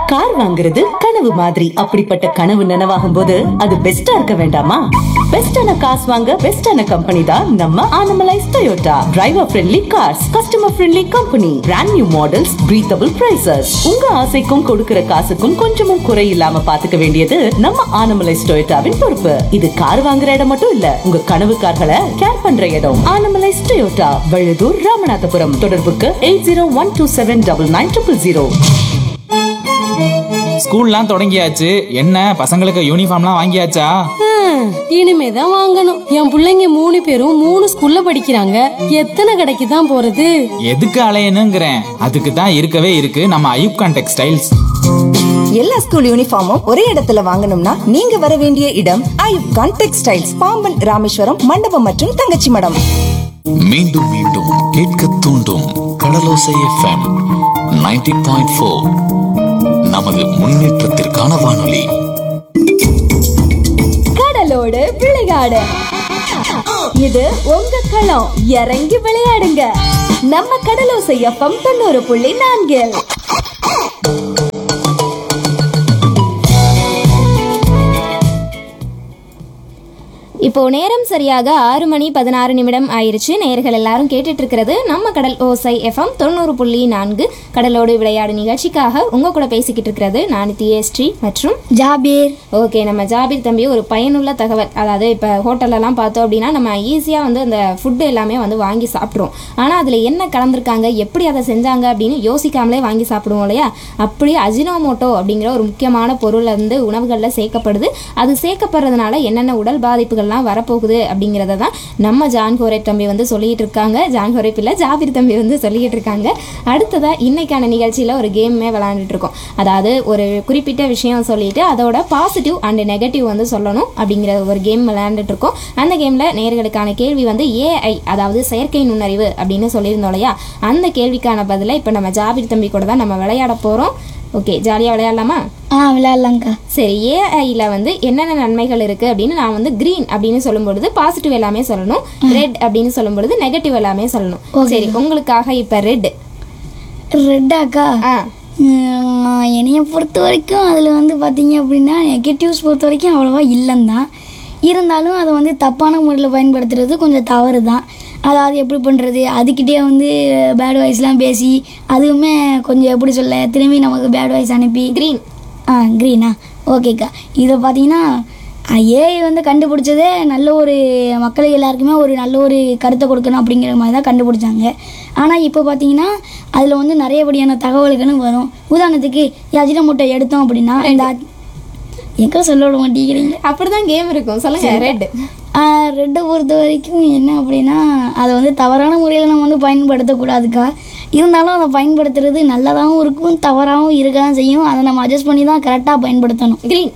Car வாங்குறது கனவு மாதிரி அப்படிப்பட்ட கனவு நனவாகும் போது அது பெஸ்டா இருக்க வேண்டாமா பெஸ்டான காசு வாங்க பெஸ்டான கம்பெனி தான் நம்ம Anamalais Toyota driver friendly cars customer friendly company brand new models breathable prices உங்க ஆசைக்கும் கொடுக்கிற காசுக்கும் கொஞ்சமும் குறை இல்லாம பாத்துக்க வேண்டியது நம்ம ஆனமலைஸ் டொயோட்டாவின் பொறுப்பு இது கார் வாங்குற இடம் மட்டும் இல்ல உங்க கனவு கார்களை கேர் பண்ற இடம் ஆனமலைஸ் டொயோட்டா வழுதூர் ராமநாதபுரம் தொடர்புக்கு eight zero one two seven double nine triple zero ஸ்கூல்லாம் தொடங்கியாச்சு என்ன பசங்களுக்கு யூனிஃபார்ம்லாம் வாங்கியாச்சா ஹம், இனிமேதான் வாங்கணும் என் பிள்ளைங்க மூணு பேரும் மூணு ஸ்கூல்ல படிக்கிறாங்க எத்தனை கடைக்கு தான் போறது எதுக்கு அலையணுங்கிறேன் அதுக்கு தான் இருக்கவே இருக்கு நம்ம ஐயூப்கான் டெக்ஸ்டைல்ஸ் எல்லா ஸ்கூல் யூனிஃபார்மும் ஒரே இடத்துல வாங்கணும்னா நீங்க வர வேண்டிய இடம் ஐயூப் கான் டெக்ஸ்டைல்ஸ் பாம்பன் ராமேஸ்வரம் மண்டபம் மற்றும் தங்கச்சி மடம் மீண்டும் மீண்டும் கேட்க தூண்டும் கடலோசை எஃப்எம் 90.4 பாயிண்ட் ஃபோர் நமது முன்னேற்றத்திற்கான வானொலி கடலோடு விளையாடு இது உங்க களம் இறங்கி விளையாடுங்க நம்ம கடலோசை எஃப்எம் தொண்ணூறு புள்ளி நான்கில் இப்போ நேரம் சரியாக ஆறு மணி பதினாறு நிமிடம் ஆயிருச்சு நேர்கள் எல்லாரும் கேட்டுட்டு இருக்கிறது நம்ம கடல் ஓசை எஃப்எம் தொண்ணூறு புள்ளி நான்கு கடலோடு விளையாடு நிகழ்ச்சிக்காக உங்க கூட பேசிக்கிட்டு இருக்கிறது நான் தியஸ்ரீ மற்றும் ஜாபீர் ஓகே நம்ம ஜாபீர் தம்பி ஒரு பயனுள்ள தகவல் அதாவது இப்போ ஹோட்டல்லலாம் பார்த்தோம் அப்படின்னா நம்ம ஈஸியாக வந்து அந்த ஃபுட்டு எல்லாமே வந்து வாங்கி சாப்பிட்ருவோம் ஆனால் அதில் என்ன கலந்துருக்காங்க எப்படி அதை செஞ்சாங்க அப்படின்னு யோசிக்காமலே வாங்கி சாப்பிடுவோம் இல்லையா அப்படி அஜினோமோட்டோ அப்படிங்கிற ஒரு முக்கியமான பொருள் வந்து உணவுகளில் சேர்க்கப்படுது அது சேர்க்கப்படுறதுனால என்னென்ன உடல் பாதிப்புகள்லாம் வரப்போகுது அப்படிங்கிறத தான் நம்ம ஜான் கோரேப் தம்பி வந்து சொல்லிட்டு இருக்காங்க ஜான் கோரேப் இல்லை ஜாபீர் தம்பி வந்து சொல்லிட்டு இருக்காங்க அடுத்ததாக இன்னைக்கான நிகழ்ச்சியில் ஒரு கேமே விளாண்டுட்டு இருக்கோம் அதாவது ஒரு குறிப்பிட்ட விஷயம் சொல்லிட்டு அதோட பாசிட்டிவ் அண்ட் நெகட்டிவ் வந்து சொல்லணும் அப்படிங்கிற ஒரு கேம் விளையாண்டுட்டு இருக்கோம் அந்த கேமில் நேர்களுக்கான கேள்வி வந்து ஏஐ அதாவது செயற்கை நுண்ணறிவு அப்படின்னு சொல்லியிருந்தோம் இல்லையா அந்த கேள்விக்கான பதிலை இப்போ நம்ம ஜாபீர் தம்பி கூட தான் நம்ம விளையாட போகிறோம் ஓகே ஜாலியாக விளையாடலாமா ஆ விளையாடலாங்க்கா சரி ஏஐல வந்து என்னென்ன நன்மைகள் இருக்கு அப்படின்னு நான் வந்து கிரீன் அப்படின்னு சொல்லும் பொழுது பாசிட்டிவ் எல்லாமே சொல்லணும் ரெட் அப்படின்னு சொல்லும் பொழுது நெகட்டிவ் எல்லாமே சொல்லணும் சரி உங்களுக்காக இப்ப ரெட் ரெட்டாக்கா ஆ என்னைய பொறுத்த வரைக்கும் அதில் வந்து பார்த்தீங்க அப்படின்னா நெகட்டிவ்ஸ் பொறுத்த வரைக்கும் அவ்வளோவா இல்லைந்தான் இருந்தாலும் அதை வந்து தப்பான முறையில் பயன்படுத்துறது கொஞ்சம் தவறு தான் அதாவது எப்படி பண்ணுறது அதுக்கிட்டே வந்து பேட் வாய்ஸ்லாம் பேசி அதுவுமே கொஞ்சம் எப்படி சொல்ல திரும்பி நமக்கு பேட் வாய்ஸ் அனுப்பி கிரீன் ஆ க்ரீனா ஓகேக்கா இதை பார்த்தீங்கன்னா ஏஐ வந்து கண்டுபிடிச்சதே நல்ல ஒரு மக்களுக்கு எல்லாருக்குமே ஒரு நல்ல ஒரு கருத்தை கொடுக்கணும் அப்படிங்கிற மாதிரி தான் கண்டுபிடிச்சாங்க ஆனால் இப்போ பார்த்தீங்கன்னா அதில் வந்து நிறையபடியான தகவல்களும் வரும் உதாரணத்துக்கு அஜின முட்டை எடுத்தோம் அப்படின்னா இந்த எங்க சொல்ல விட மாட்டேங்கிறீங்க அப்படிதான் கேம் இருக்கும் சொல்லுங்க ரெட் ரெட்டை பொறுத்த வரைக்கும் என்ன அப்படின்னா அதை வந்து தவறான முறையில் நம்ம வந்து பயன்படுத்தக்கூடாதுக்கா இருந்தாலும் அதை பயன்படுத்துறது நல்லதாகவும் இருக்கும் தவறாகவும் இருக்க தான் செய்யும் அதை நம்ம அட்ஜஸ்ட் பண்ணி தான் கரெக்டாக பயன்படுத்தணும் கிரீன்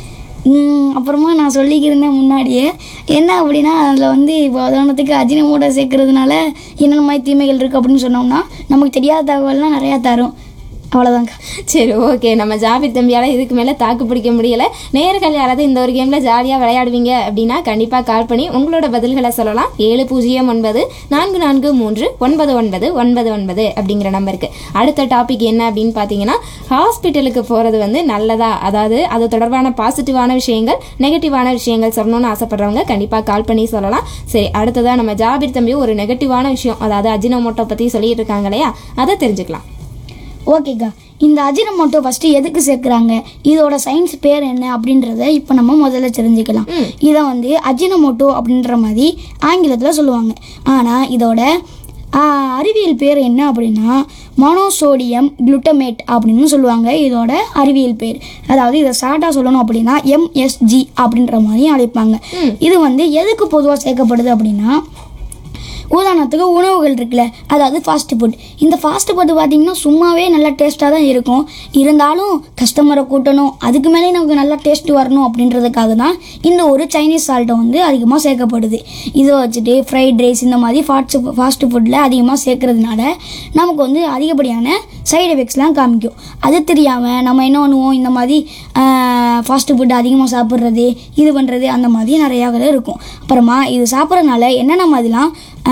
ம், அப்புறமா நான் சொல்லிக்கிறேன் முன்னாடியே என்ன அப்படின்னா அதில் வந்து இப்போ உதாரணத்துக்கு அஜினமோட சேர்க்கறதுனால என்னென்ன மாதிரி தீமைகள் இருக்குது அப்படின்னு சொன்னோம்னா நமக்கு தெரியாத தகவல்லாம் நிறையா தரும் அவ்வளோதாங்க்கா சரி ஓகே நம்ம ஜாபி தம்பியால இதுக்கு மேல தாக்கு பிடிக்க முடியல நேர்கள் யாராவது இந்த ஒரு கேம்ல ஜாலியா விளையாடுவீங்க அப்படின்னா கண்டிப்பா கால் பண்ணி உங்களோட பதில்களை சொல்லலாம் ஏழு பூஜ்ஜியம் ஒன்பது நான்கு நான்கு மூன்று ஒன்பது ஒன்பது ஒன்பது ஒன்பது அப்படிங்கிற நம்பருக்கு அடுத்த டாபிக் என்ன அப்படின்னு பார்த்தீங்கன்னா ஹாஸ்பிட்டலுக்கு போகிறது வந்து நல்லதா அதாவது அது தொடர்பான பாசிட்டிவான விஷயங்கள் நெகட்டிவான விஷயங்கள் சொல்லணும்னு ஆசைப்படுறவங்க கண்டிப்பாக கால் பண்ணி சொல்லலாம் சரி அடுத்ததாக நம்ம ஜாபிர் தம்பி ஒரு நெகட்டிவான விஷயம் அதாவது அஜினோமோட்டோ பற்றி சொல்லிட்டு இருக்காங்க இல்லையா அதை தெரிஞ்சுக்கலாம் ஓகேக்கா இந்த அஜினமோட்டோ ஃபஸ்ட்டு எதுக்கு சேர்க்குறாங்க இதோட சயின்ஸ் பேர் என்ன அப்படின்றத இப்போ நம்ம முதல்ல தெரிஞ்சுக்கலாம் இதை வந்து அஜினமோட்டோ அப்படின்ற மாதிரி ஆங்கிலத்தில் சொல்லுவாங்க ஆனால் இதோட ஆ, அறிவியல் பேர் என்ன அப்படின்னா மோனோசோடியம் குளுட்டமேட் அப்படின்னு சொல்லுவாங்க இதோட அறிவியல் பேர் அதாவது இதை ஷார்ட்டாக சொல்லணும் அப்படின்னா எம்எஸ்ஜி அப்படின்ற மாதிரி அழைப்பாங்க இது வந்து எதுக்கு பொதுவாக சேர்க்கப்படுது அப்படின்னா உதாரணத்துக்கு உணவுகள் இருக்குல்ல அதாவது ஃபாஸ்ட் ஃபுட் இந்த ஃபாஸ்ட் ஃபுட் பார்த்தீங்கன்னா சும்மாவே நல்லா டேஸ்ட்டாக தான் இருக்கும் இருந்தாலும் கஸ்டமரை கூட்டணும் அதுக்கு மேலே நமக்கு நல்லா டேஸ்ட் வரணும் அப்படின்றதுக்காக தான் இந்த ஒரு சைனீஸ் சால்ட்டை வந்து அதிகமாக சேர்க்கப்படுது இதை வச்சுட்டு ஃப்ரைட் ரைஸ் இந்த மாதிரி ஃபாஸ்ட் ஃபாஸ்ட் ஃபுட்டில் அதிகமாக சேர்க்கறதுனால நமக்கு வந்து அதிகப்படியான சைடு எஃபெக்ட்ஸ்லாம் காமிக்கும் அது தெரியாமல் நம்ம என்ன பண்ணுவோம் இந்த மாதிரி ஃபாஸ்ட் ஃபுட் அதிகமாக சாப்பிட்றது இது பண்ணுறது அந்த மாதிரி நிறையா இருக்கும் அப்புறமா இது சாப்பிட்றதுனால என்னென்ன மாதிரிலாம்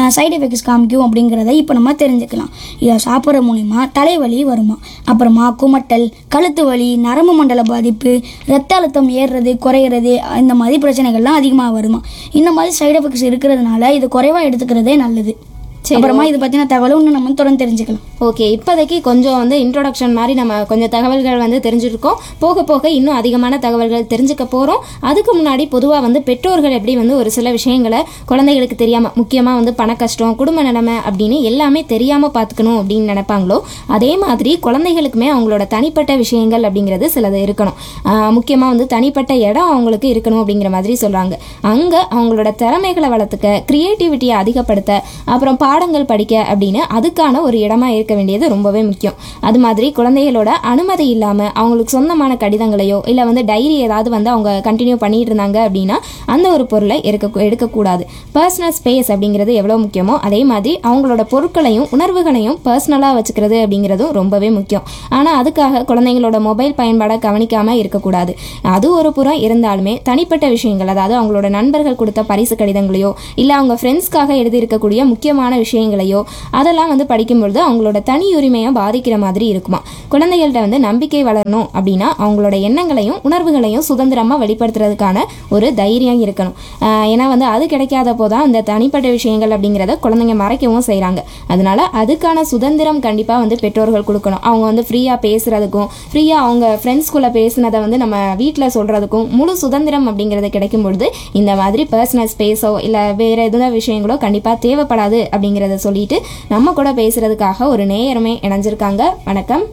சைடு எஃபெக்ட்ஸ் காமிக்கும் அப்படிங்கிறத இப்போ நம்ம தெரிஞ்சுக்கலாம் இதை சாப்பிட்ற மூலிமா தலைவலி வருமா அப்புறமா குமட்டல் கழுத்து வலி நரம்பு மண்டல பாதிப்பு ரத்த அழுத்தம் ஏறுறது குறையிறது இந்த மாதிரி பிரச்சனைகள்லாம் அதிகமாக வருமா இந்த மாதிரி சைடு எஃபெக்ட்ஸ் இருக்கிறதுனால இது குறைவாக எடுத்துக்கிறதே நல்லது அப்புறமா இது பற்றின தகவலும் இன்னும் நம்ம தொடர்ந்து தெரிஞ்சுக்கலாம் ஓகே இப்போதைக்கு கொஞ்சம் வந்து இன்ட்ரோடக்ஷன் மாதிரி நம்ம கொஞ்சம் தகவல்கள் வந்து தெரிஞ்சிருக்கோம் போக போக இன்னும் அதிகமான தகவல்கள் தெரிஞ்சுக்க போகிறோம் அதுக்கு முன்னாடி பொதுவாக வந்து பெற்றோர்கள் எப்படி வந்து ஒரு சில விஷயங்களை குழந்தைகளுக்கு தெரியாமல் முக்கியமாக வந்து பண கஷ்டம் குடும்ப நிலைமை அப்படின்னு எல்லாமே தெரியாமல் பார்த்துக்கணும் அப்படின்னு நினைப்பாங்களோ அதே மாதிரி குழந்தைகளுக்குமே அவங்களோட தனிப்பட்ட விஷயங்கள் அப்படிங்கிறது சிலது இருக்கணும் முக்கியமாக வந்து தனிப்பட்ட இடம் அவங்களுக்கு இருக்கணும் அப்படிங்கிற மாதிரி சொல்கிறாங்க அங்கே அவங்களோட திறமைகளை வளர்த்துக்க க்ரியேட்டிவிட்டியை அதிகப்படுத்த அப்புறம் பாடங்கள் படிக்க அப்படின்னு அதுக்கான ஒரு இடமா இருக்க வேண்டியது ரொம்பவே முக்கியம் அது மாதிரி குழந்தைகளோட அனுமதி இல்லாமல் அவங்களுக்கு சொந்தமான கடிதங்களையோ இல்லை வந்து டைரி ஏதாவது வந்து அவங்க கண்டினியூ பண்ணிட்டு இருந்தாங்க அப்படின்னா அந்த ஒரு பொருளை எடுக்க எடுக்கக்கூடாது பர்சனல் ஸ்பேஸ் அப்படிங்கிறது எவ்வளோ முக்கியமோ அதே மாதிரி அவங்களோட பொருட்களையும் உணர்வுகளையும் பர்சனலாக வச்சுக்கிறது அப்படிங்கிறதும் ரொம்பவே முக்கியம் ஆனால் அதுக்காக குழந்தைங்களோட மொபைல் பயன்பாடை கவனிக்காமல் இருக்கக்கூடாது அது ஒரு புறம் இருந்தாலுமே தனிப்பட்ட விஷயங்கள் அதாவது அவங்களோட நண்பர்கள் கொடுத்த பரிசு கடிதங்களையோ இல்லை அவங்க ஃப்ரெண்ட்ஸ்க்காக எழுதியிருக்கக்கூடிய முக்கியமான விஷயங்களையோ அதெல்லாம் வந்து படிக்கும்பொழுது அவங்களோட தனி உரிமையை பாதிக்கிற மாதிரி இருக்குமா குழந்தைகள்கிட்ட வந்து நம்பிக்கை வளரணும் அப்படின்னா அவங்களோட எண்ணங்களையும் உணர்வுகளையும் சுதந்திரமாக வெளிப்படுத்துறதுக்கான ஒரு தைரியம் இருக்கணும் ஆஹ் ஏன்னா வந்து அது கிடைக்காதப்போ தான் இந்த தனிப்பட்ட விஷயங்கள் அப்படிங்கிறத குழந்தைங்க மறைக்கவும் செய்கிறாங்க அதனால அதுக்கான சுதந்திரம் கண்டிப்பாக வந்து பெற்றோர்கள் கொடுக்கணும் அவங்க வந்து ஃப்ரீயாக பேசுறதுக்கும் ஃப்ரீயாக அவங்க ஃப்ரெண்ட்ஸ்குள்ளே பேசுனதை வந்து நம்ம வீட்டில் சொல்கிறதுக்கும் முழு சுதந்திரம் அப்படிங்கிறது கிடைக்கும் பொழுது இந்த மாதிரி பர்சனல் ஸ்பேஸோ இல்லை வேறு எதுவும் விஷயங்களோ கண்டிப்பாக தேவைப்படாது அப்படிங்கிறத சொல்லிட்டு நம்ம கூட பேசுறதுக்காக ஒரு நேயருமே இணைஞ்சிருக்காங்க வணக்கம்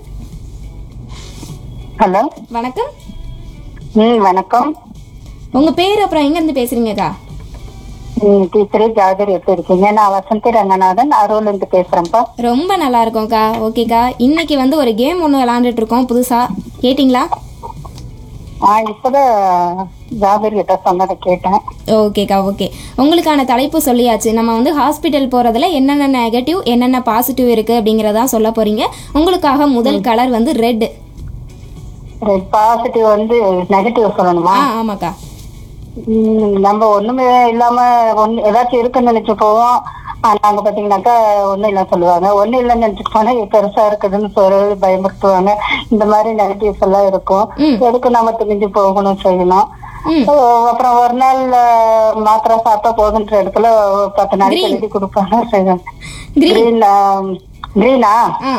ஹலோ வணக்கம் ம் வணக்கம் உங்கள் பேர் அப்புறம் எங்கேருந்து பேசுகிறீங்கக்கா ம் டீச்சரே ஜாதர் எப்படி இருக்கீங்க நான் வசந்தி ரங்கநாதன் அருள்ல இருந்து பேசுறேன்ப்பா ரொம்ப நல்லா இருக்கோம்க்கா ஓகேக்கா இன்னைக்கு வந்து ஒரு கேம் ஒன்று விளாண்டுட்டு இருக்கோம் புதுசாக கேட்டிங்களா ஆ இப்பதான் ஜாதர் கிட்ட சொன்னதை கேட்டேன் ஓகேக்கா ஓகே உங்களுக்கான தலைப்பு சொல்லியாச்சு நம்ம வந்து ஹாஸ்பிட்டல் போகிறதுல என்னென்ன நெகட்டிவ் என்னென்ன பாசிட்டிவ் இருக்குது அப்படிங்கிறதா சொல்ல போகிறீங்க உங்களுக்காக முதல் கலர் வந்து ரெட் பாசிட்டிவ் வந்து நெகட்டிவ் சொல்லணுமா ஆ ஆமாக்கா ம், நம்ம ஒண்ணுமே இல்லாம ஒண்ணு ஏதாச்சும் இருக்குன்னு நினைச்சு போவோம் ஆனா அங்க பாத்தீங்கன்னாக்கா ஒண்ணும் இல்ல சொல்லுவாங்க ஒண்ணும் இல்லைன்னு நினைச்சிட்டு போனா இது பெருசா இருக்குதுன்னு சொல்லி பயமுறுத்துவாங்க இந்த மாதிரி நெகட்டிவ்ஸ் எல்லாம் இருக்கும் எதுக்கு நாம துணிஞ்சு போகணும் செய்யணும் ஓ, அப்புறம் ஒரு நாள் அஹ், மாத்திரை சாப்பிட்டா போதுன்ற இடத்துல ஒரு பத்து நாளைக்கு எழுதி கொடுப்பாங்க செய்வாங்க கிரீன் கிரீனா ஆ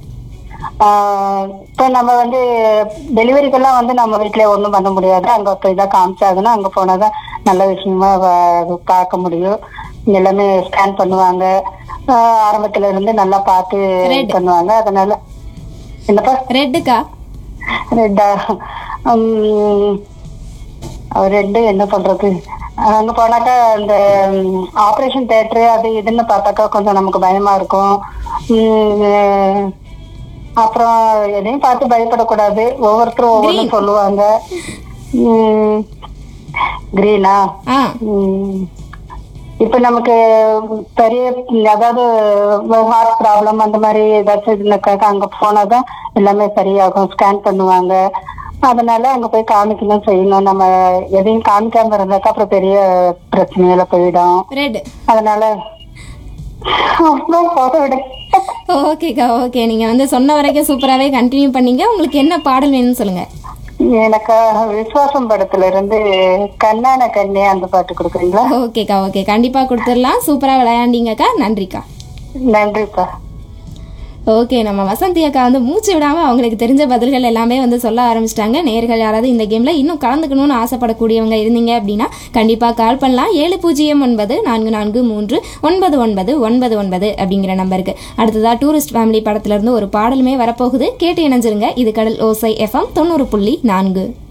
இப்போ நம்ம வந்து டெலிவரிக்கெல்லாம் வந்து நம்ம வீட்ல ஒண்ணும் பண்ண முடியாது அங்க போய் தான் காமிச்சாங்கன்னா அங்க போனாதான் நல்ல விஷயமா வ- பார்க்க முடியும் எல்லாமே ஸ்கேன் பண்ணுவாங்க ஆஹ் ஆரம்பத்துல இருந்து நல்லா பார்த்து Red. பண்ணுவாங்க அதனால என்னப்பா ரெட்டுக்கா ரெட்டா ரெண்டு என்ன சொல்றது அங்க போனாக்கா இந்த ஆபரேஷன் தேட்டரு அது இதுன்னு பார்த்தாக்கா கொஞ்சம் நமக்கு பயமா இருக்கும் உம், அப்புறம் எதையும் பார்த்து பயப்படக்கூடாது ஒவ்வொருத்தரும் ஒவ்வொன்றும் சொல்லுவாங்க கிரீனா ஆ இப்ப நமக்கு பெரிய அதாவது ஹார்ட் ப்ராப்ளம் அந்த மாதிரி ஏதாச்சும் இதுனாக்கா அங்க போனாதான் எல்லாமே சரியாகும் ஸ்கேன் பண்ணுவாங்க அதனால அங்க போய் காமிக்கணும் செய்யணும் நம்ம எதையும் காமிக்காம இருந்தாக்கா அப்புறம் பெரிய பிரச்சனையில போயிடும் ரெட் அதனால அவ்வளவு போக விட ஓகேக்கா ஓகே நீங்கள் வந்து சொன்ன வரைக்கும் சூப்பராகவே கண்டினியூ பண்ணீங்க உங்களுக்கு என்ன பாடல் வேணும்னு சொல்லுங்கள் எனக்கு விசுவாசம் படத்துல இருந்து கண்ணான கண்ணே அந்த பாட்டு கொடுக்குறீங்களா ஓகேக்கா ஓகே கண்டிப்பாக கொடுத்துடலாம் சூப்பராக விளையாண்டீங்கக்கா நன்றிக்கா நன்றிப்பா ஓகே நம்ம வசந்தி அக்கா வந்து மூச்சு விடாமல் அவங்களுக்கு தெரிஞ்ச பதில்கள் எல்லாமே வந்து சொல்ல ஆரம்பிச்சிட்டாங்க நேர்கள் யாராவது இந்த கேமில் இன்னும் கலந்துக்கணும்னு ஆசைப்படக்கூடியவங்க இருந்தீங்க அப்படின்னா கண்டிப்பாக கால் பண்ணலாம் ஏழு பூஜ்ஜியம் ஒன்பது நான்கு நான்கு மூன்று ஒன்பது ஒன்பது ஒன்பது ஒன்பது அப்படிங்கிற நம்பருக்கு அடுத்ததாக டூரிஸ்ட் ஃபேமிலி படத்துலேருந்து ஒரு பாடலுமே வரப்போகுது கேட்டு இணைஞ்சிருங்க இது கடல் ஓசை எஃப்எம் தொண்ணூறு புள்ளி நான்கு